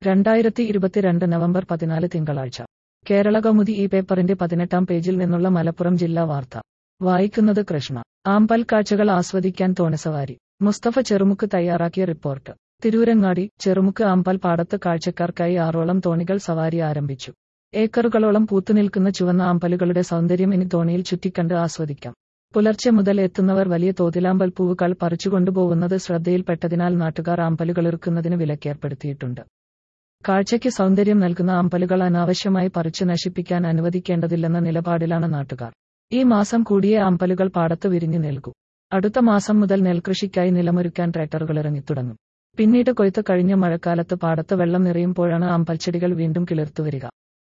രണ്ടായിരത്തി ഇരുപത്തിരണ്ട് നവംബർ പതിനാല് തിങ്കളാഴ്ച കേരള കൗമുദി ഈ പേപ്പറിന്റെ പതിനെട്ടാം പേജിൽ നിന്നുള്ള മലപ്പുറം ജില്ലാ വാർത്ത വായിക്കുന്നത് കൃഷ്ണ ആമ്പൽ കാഴ്ചകൾ ആസ്വദിക്കാൻ തോണിസവാരി മുസ്തഫ ചെറുമുക്ക് തയ്യാറാക്കിയ റിപ്പോർട്ട് തിരൂരങ്ങാടി ചെറുമുക്ക് ആമ്പൽ പാടത്ത് കാഴ്ചക്കാർക്കായി ആറോളം തോണികൾ സവാരി ആരംഭിച്ചു ഏക്കറുകളോളം പൂത്തുനിൽക്കുന്ന ചുവന്ന ആമ്പലുകളുടെ സൗന്ദര്യം ഇനി തോണിയിൽ ചുറ്റിക്കണ്ട് ആസ്വദിക്കാം പുലർച്ചെ മുതൽ എത്തുന്നവർ വലിയ തോതിലാമ്പൽ പൂവുകൾ പറിച്ചുകൊണ്ടുപോകുന്നത് ശ്രദ്ധയിൽപ്പെട്ടതിനാൽ നാട്ടുകാർ ആമ്പലുകളിറുക്കുന്നതിന് വിലക്കേർപ്പെടുത്തിയിട്ടുണ്ട് കാഴ്ചയ്ക്ക് സൗന്ദര്യം നൽകുന്ന ആമ്പലുകൾ അനാവശ്യമായി പറിച്ചു നശിപ്പിക്കാൻ അനുവദിക്കേണ്ടതില്ലെന്ന നിലപാടിലാണ് നാട്ടുകാർ ഈ മാസം കൂടിയേ ആമ്പലുകൾ പാടത്ത് വിരിഞ്ഞു നിൽക്കൂ അടുത്ത മാസം മുതൽ നെൽകൃഷിക്കായി നിലമൊരുക്കാൻ ട്രാക്ടറുകൾ ഇറങ്ങിത്തുടങ്ങും പിന്നീട് കൊയ്ത്ത് കഴിഞ്ഞ മഴക്കാലത്ത് പാടത്ത് വെള്ളം നിറയുമ്പോഴാണ് ആമ്പൽച്ചെടികൾ വീണ്ടും കിളിർത്തുവരിക